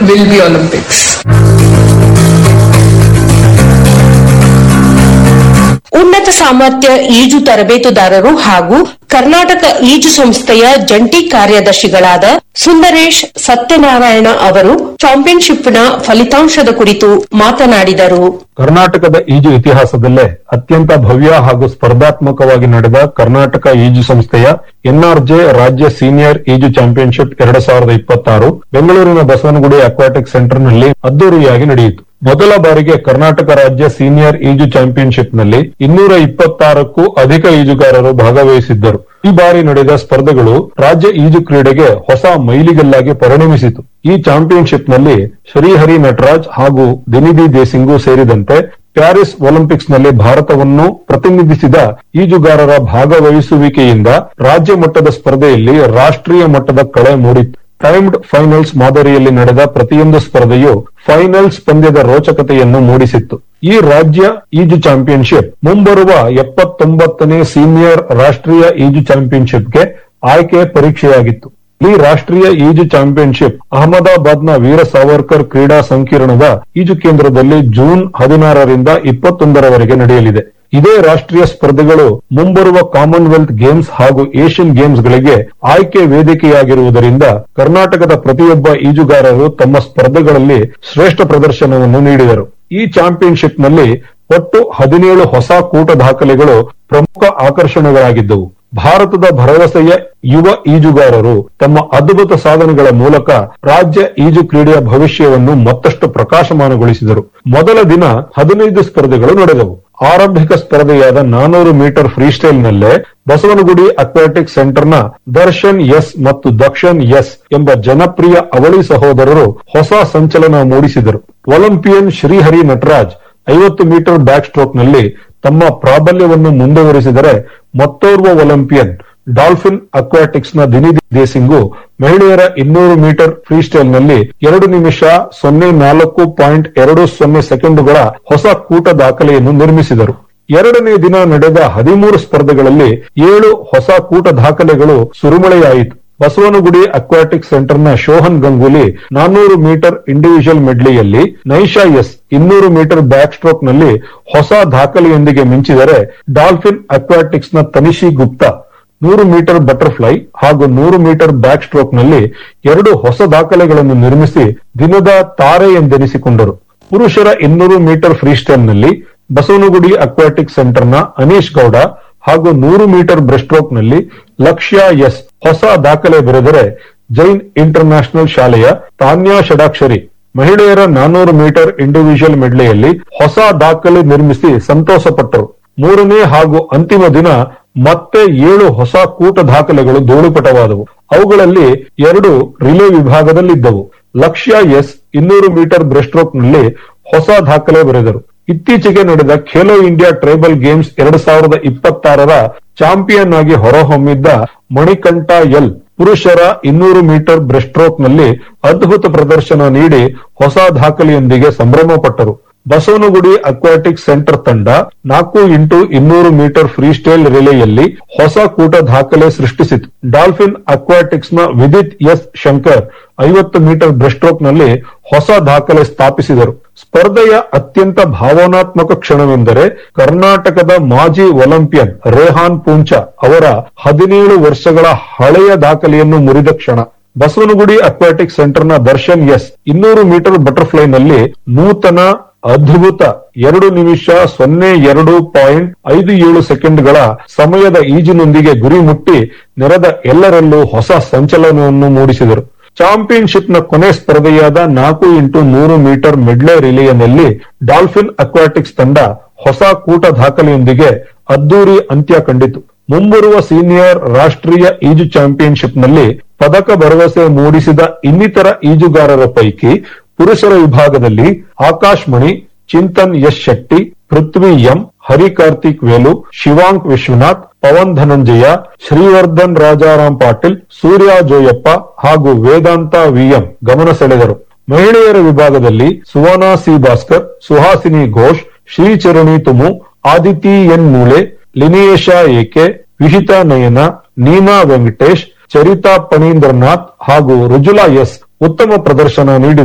will be Olympics. ಉನ್ನತ ಸಾಮರ್ಥ್ಯ ಈಜು ತರಬೇತುದಾರರು ಹಾಗೂ ಕರ್ನಾಟಕ ಈಜು ಸಂಸ್ಥೆಯ ಜಂಟಿ ಕಾರ್ಯದರ್ಶಿಗಳಾದ ಸುಂದರೇಶ್ ಸತ್ಯನಾರಾಯಣ ಅವರು ಚಾಂಪಿಯನ್ಶಿಪ್ನ ಫಲಿತಾಂಶದ ಕುರಿತು ಮಾತನಾಡಿದರು ಕರ್ನಾಟಕದ ಈಜು ಇತಿಹಾಸದಲ್ಲೇ ಅತ್ಯಂತ ಭವ್ಯ ಹಾಗೂ ಸ್ಪರ್ಧಾತ್ಮಕವಾಗಿ ನಡೆದ ಕರ್ನಾಟಕ ಈಜು ಸಂಸ್ಥೆಯ ಎನ್ಆರ್ಜೆ ರಾಜ್ಯ ಸೀನಿಯರ್ ಈಜು ಚಾಂಪಿಯನ್ಶಿಪ್ ಎರಡ್ ಸಾವಿರದ ಇಪ್ಪತ್ತಾರು ಬೆಂಗಳೂರಿನ ಬಸವನಗುಡಿ ಅಕ್ವಾಟಿಕ್ ಸೆಂಟರ್ನಲ್ಲಿ ಅದ್ದೂರಿಯಾಗಿ ನಡೆಯಿತು ಮೊದಲ ಬಾರಿಗೆ ಕರ್ನಾಟಕ ರಾಜ್ಯ ಸೀನಿಯರ್ ಈಜು ಚಾಂಪಿಯನ್ಶಿಪ್ನಲ್ಲಿ ಇನ್ನೂರ ಇಪ್ಪತ್ತಾರಕ್ಕೂ ಅಧಿಕ ಈಜುಗಾರರು ಭಾಗವಹಿಸಿದ್ದರು ಈ ಬಾರಿ ನಡೆದ ಸ್ಪರ್ಧೆಗಳು ರಾಜ್ಯ ಈಜು ಕ್ರೀಡೆಗೆ ಹೊಸ ಮೈಲಿಗಲ್ಲಾಗಿ ಪರಿಣಮಿಸಿತು ಈ ಚಾಂಪಿಯನ್ಶಿಪ್ನಲ್ಲಿ ಶ್ರೀಹರಿ ನಟರಾಜ್ ಹಾಗೂ ದಿನಿಧಿ ದೇಸಿಂಗು ಸೇರಿದಂತೆ ಪ್ಯಾರಿಸ್ ಒಲಿಂಪಿಕ್ಸ್ ನಲ್ಲಿ ಭಾರತವನ್ನು ಪ್ರತಿನಿಧಿಸಿದ ಈಜುಗಾರರ ಭಾಗವಹಿಸುವಿಕೆಯಿಂದ ರಾಜ್ಯ ಮಟ್ಟದ ಸ್ಪರ್ಧೆಯಲ್ಲಿ ರಾಷ್ಟ್ರೀಯ ಮಟ್ಟದ ಕಳೆ ಮೂಡಿತ್ತು ಟೈಮ್ಡ್ ಫೈನಲ್ಸ್ ಮಾದರಿಯಲ್ಲಿ ನಡೆದ ಪ್ರತಿಯೊಂದು ಸ್ಪರ್ಧೆಯು ಫೈನಲ್ಸ್ ಪಂದ್ಯದ ರೋಚಕತೆಯನ್ನು ಮೂಡಿಸಿತ್ತು ಈ ರಾಜ್ಯ ಈಜು ಚಾಂಪಿಯನ್ಶಿಪ್ ಮುಂಬರುವ ಎಪ್ಪತ್ತೊಂಬತ್ತನೇ ಸೀನಿಯರ್ ರಾಷ್ಟ್ರೀಯ ಈಜು ಚಾಂಪಿಯನ್ಶಿಪ್ಗೆ ಆಯ್ಕೆ ಪರೀಕ್ಷೆಯಾಗಿತ್ತು ಈ ರಾಷ್ಟ್ರೀಯ ಈಜು ಚಾಂಪಿಯನ್ಶಿಪ್ ಅಹಮದಾಬಾದ್ನ ವೀರ ಸಾವರ್ಕರ್ ಕ್ರೀಡಾ ಸಂಕೀರ್ಣದ ಈಜು ಕೇಂದ್ರದಲ್ಲಿ ಜೂನ್ ಹದಿನಾರರಿಂದ ಇಪ್ಪತ್ತೊಂದರವರೆಗೆ ನಡೆಯಲಿದೆ ಇದೇ ರಾಷ್ಟ್ರೀಯ ಸ್ಪರ್ಧೆಗಳು ಮುಂಬರುವ ಕಾಮನ್ವೆಲ್ತ್ ಗೇಮ್ಸ್ ಹಾಗೂ ಏಷ್ಯನ್ ಗೇಮ್ಸ್ ಗಳಿಗೆ ಆಯ್ಕೆ ವೇದಿಕೆಯಾಗಿರುವುದರಿಂದ ಕರ್ನಾಟಕದ ಪ್ರತಿಯೊಬ್ಬ ಈಜುಗಾರರು ತಮ್ಮ ಸ್ಪರ್ಧೆಗಳಲ್ಲಿ ಶ್ರೇಷ್ಠ ಪ್ರದರ್ಶನವನ್ನು ನೀಡಿದರು ಈ ಚಾಂಪಿಯನ್ಶಿಪ್ ನಲ್ಲಿ ಒಟ್ಟು ಹದಿನೇಳು ಹೊಸ ಕೂಟ ದಾಖಲೆಗಳು ಪ್ರಮುಖ ಆಕರ್ಷಣೆಗಳಾಗಿದ್ದವು ಭಾರತದ ಭರವಸೆಯ ಯುವ ಈಜುಗಾರರು ತಮ್ಮ ಅದ್ಭುತ ಸಾಧನೆಗಳ ಮೂಲಕ ರಾಜ್ಯ ಈಜು ಕ್ರೀಡೆಯ ಭವಿಷ್ಯವನ್ನು ಮತ್ತಷ್ಟು ಪ್ರಕಾಶಮಾನಗೊಳಿಸಿದರು ಮೊದಲ ದಿನ ಹದಿನೈದು ಸ್ಪರ್ಧೆಗಳು ನಡೆದವು ಆರಂಭಿಕ ಸ್ಪರ್ಧೆಯಾದ ನಾನೂರು ಮೀಟರ್ ಫ್ರೀಸ್ಟೈಲ್ ನಲ್ಲೇ ಬಸವನಗುಡಿ ಅಕ್ವಾಟಿಕ್ ಸೆಂಟರ್ನ ದರ್ಶನ್ ಎಸ್ ಮತ್ತು ದಕ್ಷನ್ ಎಸ್ ಎಂಬ ಜನಪ್ರಿಯ ಅವಳಿ ಸಹೋದರರು ಹೊಸ ಸಂಚಲನ ಮೂಡಿಸಿದರು ಒಲಿಂಪಿಯನ್ ಶ್ರೀಹರಿ ನಟರಾಜ್ ಐವತ್ತು ಮೀಟರ್ ಬ್ಯಾಕ್ ಸ್ಟ್ರೋಕ್ ನಲ್ಲಿ ತಮ್ಮ ಪ್ರಾಬಲ್ಯವನ್ನು ಮುಂದುವರಿಸಿದರೆ ಮತ್ತೋರ್ವ ಒಲಿಂಪಿಯನ್ ಡಾಲ್ಫಿನ್ ಅಕ್ವಾಟಿಕ್ಸ್ ನ ದಿನಿಧಿ ದೇಸಿಂಗು ಮಹಿಳೆಯರ ಇನ್ನೂರು ಮೀಟರ್ ಫ್ರೀಸ್ಟೈಲ್ ನಲ್ಲಿ ಎರಡು ನಿಮಿಷ ಸೊನ್ನೆ ನಾಲ್ಕು ಪಾಯಿಂಟ್ ಎರಡು ಸೊನ್ನೆ ಸೆಕೆಂಡುಗಳ ಹೊಸ ಕೂಟ ದಾಖಲೆಯನ್ನು ನಿರ್ಮಿಸಿದರು ಎರಡನೇ ದಿನ ನಡೆದ ಹದಿಮೂರು ಸ್ಪರ್ಧೆಗಳಲ್ಲಿ ಏಳು ಹೊಸ ಕೂಟ ದಾಖಲೆಗಳು ಸುರುಮಳೆಯಾಯಿತು ಬಸವನಗುಡಿ ಅಕ್ವಾಟಿಕ್ ಸೆಂಟರ್ನ ಶೋಹನ್ ಗಂಗೂಲಿ ನಾನ್ನೂರು ಮೀಟರ್ ಇಂಡಿವಿಜುವಲ್ ಮೆಡ್ಲಿಯಲ್ಲಿ ನೈಶಾ ಎಸ್ ಇನ್ನೂರು ಮೀಟರ್ ಬ್ಯಾಕ್ ಸ್ಟ್ರೋಕ್ ನಲ್ಲಿ ಹೊಸ ದಾಖಲೆಯೊಂದಿಗೆ ಮಿಂಚಿದರೆ ಡಾಲ್ಫಿನ್ ಅಕ್ವಾಟಿಕ್ಸ್ ನ ತನಿಷಿ ಗುಪ್ತಾ ನೂರು ಮೀಟರ್ ಬಟರ್ಫ್ಲೈ ಹಾಗೂ ನೂರು ಮೀಟರ್ ಬ್ಯಾಕ್ ಸ್ಟ್ರೋಕ್ ನಲ್ಲಿ ಎರಡು ಹೊಸ ದಾಖಲೆಗಳನ್ನು ನಿರ್ಮಿಸಿ ದಿನದ ತಾರೆ ಎಂದೆನಿಸಿಕೊಂಡರು ಪುರುಷರ ಇನ್ನೂರು ಮೀಟರ್ ಫ್ರೀಸ್ಟೈಲ್ ನಲ್ಲಿ ಬಸವನಗುಡಿ ಅಕ್ವಾಟಿಕ್ ಸೆಂಟರ್ನ ಅನೀಶ್ ಗೌಡ ಹಾಗೂ ನೂರು ಮೀಟರ್ ಬ್ರೆಸ್ಟ್ರೋಕ್ ನಲ್ಲಿ ಲಕ್ಷ್ಯ ಎಸ್ ಹೊಸ ದಾಖಲೆ ಬರೆದರೆ ಜೈನ್ ಇಂಟರ್ ನ್ಯಾಷನಲ್ ಶಾಲೆಯ ತಾನ್ಯಾ ಷಡಾಕ್ಷರಿ ಮಹಿಳೆಯರ ನಾನೂರು ಮೀಟರ್ ಇಂಡಿವಿಜುವಲ್ ಮೆಡ್ಲೆಯಲ್ಲಿ ಹೊಸ ದಾಖಲೆ ನಿರ್ಮಿಸಿ ಸಂತೋಷಪಟ್ಟರು ಮೂರನೇ ಹಾಗೂ ಅಂತಿಮ ದಿನ ಮತ್ತೆ ಏಳು ಹೊಸ ಕೂಟ ದಾಖಲೆಗಳು ಧೂಳುಪಟವಾದವು ಅವುಗಳಲ್ಲಿ ಎರಡು ರಿಲೇ ವಿಭಾಗದಲ್ಲಿದ್ದವು ಲಕ್ಷ್ಯ ಎಸ್ ಇನ್ನೂರು ಮೀಟರ್ ಬ್ರೆಸ್ಟ್ರೋಕ್ ನಲ್ಲಿ ಹೊಸ ದಾಖಲೆ ಬರೆದರು ಇತ್ತೀಚೆಗೆ ನಡೆದ ಖೇಲೋ ಇಂಡಿಯಾ ಟ್ರೈಬಲ್ ಗೇಮ್ಸ್ ಎರಡ್ ಸಾವಿರದ ಇಪ್ಪತ್ತಾರರ ಚಾಂಪಿಯನ್ ಆಗಿ ಹೊರಹೊಮ್ಮಿದ್ದ ಮಣಿಕಂಠ ಎಲ್ ಪುರುಷರ ಇನ್ನೂರು ಮೀಟರ್ ಬ್ರೆಸ್ಟ್ರೋಕ್ ನಲ್ಲಿ ಅದ್ಭುತ ಪ್ರದರ್ಶನ ನೀಡಿ ಹೊಸ ದಾಖಲೆಯೊಂದಿಗೆ ಸಂಭ್ರಮ ಪಟ್ಟರು ಬಸವನಗುಡಿ ಅಕ್ವಾಟಿಕ್ ಸೆಂಟರ್ ತಂಡ ನಾಲ್ಕು ಇಂಟು ಇನ್ನೂರು ಮೀಟರ್ ಫ್ರೀಸ್ಟೈಲ್ ರಿಲೆಯಲ್ಲಿ ಹೊಸ ಕೂಟ ದಾಖಲೆ ಸೃಷ್ಟಿಸಿತು ಡಾಲ್ಫಿನ್ ಅಕ್ವಾಟಿಕ್ಸ್ ನ ವಿದಿತ್ ಎಸ್ ಶಂಕರ್ ಐವತ್ತು ಮೀಟರ್ ಬ್ರೆಸ್ಟ್ರೋಕ್ ನಲ್ಲಿ ಹೊಸ ದಾಖಲೆ ಸ್ಥಾಪಿಸಿದರು ಸ್ಪರ್ಧೆಯ ಅತ್ಯಂತ ಭಾವನಾತ್ಮಕ ಕ್ಷಣವೆಂದರೆ ಕರ್ನಾಟಕದ ಮಾಜಿ ಒಲಿಂಪಿಯನ್ ರೇಹಾನ್ ಪೂಂಚಾ ಅವರ ಹದಿನೇಳು ವರ್ಷಗಳ ಹಳೆಯ ದಾಖಲೆಯನ್ನು ಮುರಿದ ಕ್ಷಣ ಬಸವನಗುಡಿ ಅಕ್ವಾಟಿಕ್ ಸೆಂಟರ್ನ ದರ್ಶನ್ ಎಸ್ ಇನ್ನೂರು ಮೀಟರ್ ಬಟರ್ಫ್ಲೈ ನಲ್ಲಿ ನೂತನ ಅದ್ಭುತ ಎರಡು ನಿಮಿಷ ಸೊನ್ನೆ ಎರಡು ಪಾಯಿಂಟ್ ಐದು ಏಳು ಸೆಕೆಂಡ್ಗಳ ಸಮಯದ ಈಜಿನೊಂದಿಗೆ ಗುರಿ ಮುಟ್ಟಿ ನೆರೆದ ಎಲ್ಲರಲ್ಲೂ ಹೊಸ ಸಂಚಲನವನ್ನು ಮೂಡಿಸಿದರು ಚಾಂಪಿಯನ್ಶಿಪ್ ನ ಕೊನೆ ಸ್ಪರ್ಧೆಯಾದ ನಾಲ್ಕು ಇಂಟು ನೂರು ಮೀಟರ್ ಮಿಡ್ಲೆ ರಿಲೆಯಲ್ಲಿ ಡಾಲ್ಫಿನ್ ಅಕ್ವಾಟಿಕ್ಸ್ ತಂಡ ಹೊಸ ಕೂಟ ದಾಖಲೆಯೊಂದಿಗೆ ಅದ್ದೂರಿ ಅಂತ್ಯ ಕಂಡಿತು ಮುಂಬರುವ ಸೀನಿಯರ್ ರಾಷ್ಟ್ರೀಯ ಈಜು ಚಾಂಪಿಯನ್ಶಿಪ್ ನಲ್ಲಿ ಪದಕ ಭರವಸೆ ಮೂಡಿಸಿದ ಇನ್ನಿತರ ಈಜುಗಾರರ ಪೈಕಿ ಪುರುಷರ ವಿಭಾಗದಲ್ಲಿ ಆಕಾಶ್ ಮಣಿ ಚಿಂತನ್ ಯಶ್ ಶೆಟ್ಟಿ ಪೃಥ್ವಿ ಎಂ ಹರಿ ಕಾರ್ತಿಕ್ ವೇಲು ಶಿವಾಂಕ್ ವಿಶ್ವನಾಥ್ ಪವನ್ ಧನಂಜಯ ಶ್ರೀವರ್ಧನ್ ರಾಜಾರಾಮ್ ಪಾಟೀಲ್ ಸೂರ್ಯ ಜೋಯಪ್ಪ ಹಾಗೂ ವೇದಾಂತ ವಿಎಂ ಗಮನ ಸೆಳೆದರು ಮಹಿಳೆಯರ ವಿಭಾಗದಲ್ಲಿ ಸುವರ್ಣ ಸಿ ಭಾಸ್ಕರ್ ಸುಹಾಸಿನಿ ಘೋಷ್ ಶ್ರೀಚರಣಿ ತುಮು ಆದಿತಿ ಎನ್ ಮೂಳೆ ಲಿನಿಯೇಶ ಏಕೆ ವಿಹಿತಾ ನಯನ ನೀನಾ ವೆಂಕಟೇಶ್ ಚರಿತಾ ಪಣೀಂದ್ರನಾಥ್ ಹಾಗೂ ರುಜುಲಾ ಎಸ್ ಉತ್ತಮ ಪ್ರದರ್ಶನ ನೀಡಿದರು